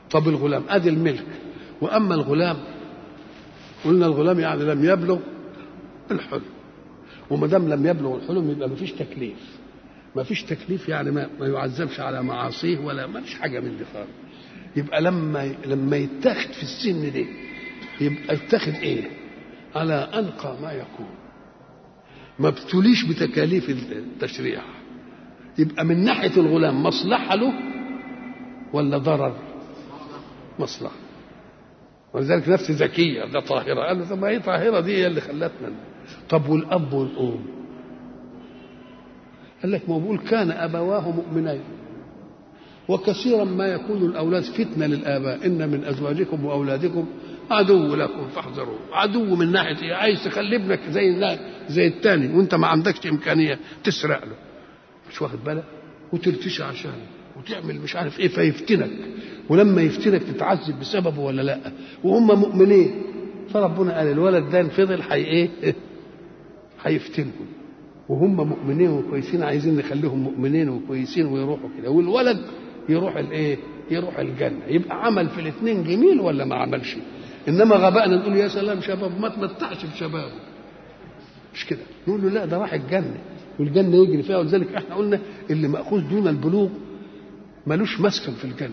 طب الغلام ادي الملك واما الغلام قلنا الغلام يعني لم يبلغ الحلم وما دام لم يبلغ الحلم يبقى ما فيش تكليف ما فيش تكليف يعني ما, ما يعذبش على معاصيه ولا ما فيش حاجه من دي خالص يبقى لما لما يتاخد في السن ده يبقى يتاخد ايه على انقى ما يكون ما ابتليش بتكاليف التشريع يبقى من ناحيه الغلام مصلحه له ولا ضرر مصلحه ولذلك نفس ذكيه ده طاهره قال له طب ما هي طاهره دي هي اللي خلتنا طب والاب والام قال لك ما بقول كان ابواه مؤمنين وكثيرا ما يكون الاولاد فتنه للاباء ان من ازواجكم واولادكم عدو لكم فاحذروه عدو من ناحيه ايه عايز تخلي ابنك زي زي الثاني وانت ما عندكش امكانيه تسرق له مش واخد بالك وترتشي عشانه وتعمل مش عارف ايه فيفتنك ولما يفتنك تتعذب بسببه ولا لا وهم مؤمنين فربنا قال الولد ده فضل حي ايه هيفتنهم وهم مؤمنين وكويسين عايزين نخليهم مؤمنين وكويسين ويروحوا كده والولد يروح الايه يروح الجنه يبقى عمل في الاثنين جميل ولا ما عملش انما غبائنا نقول يا سلام شباب ما تمتعش بشبابه مش كده نقول له لا ده راح الجنه والجنه يجري فيها ولذلك احنا قلنا اللي ماخوذ دون البلوغ ملوش مسكن في الجنه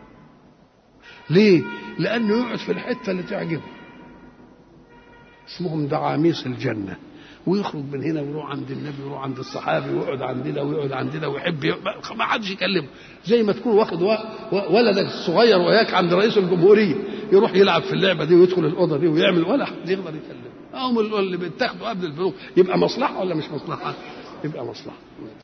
ليه لانه يقعد في الحته اللي تعجبه اسمهم دعاميس الجنه ويخرج من هنا ويروح عند النبي ويروح عند الصحابي ويقعد عندنا ويقعد عندنا ويحب ما حدش يكلمه زي ما تكون واخد ولدك الصغير وياك عند رئيس الجمهوريه يروح يلعب في اللعبه دي ويدخل الاوضه دي ويعمل ولا حد يقدر يكلمه هم اللي بيتاخدوا قبل البلوغ يبقى مصلحه ولا مش مصلحه؟ يبقى مصلحه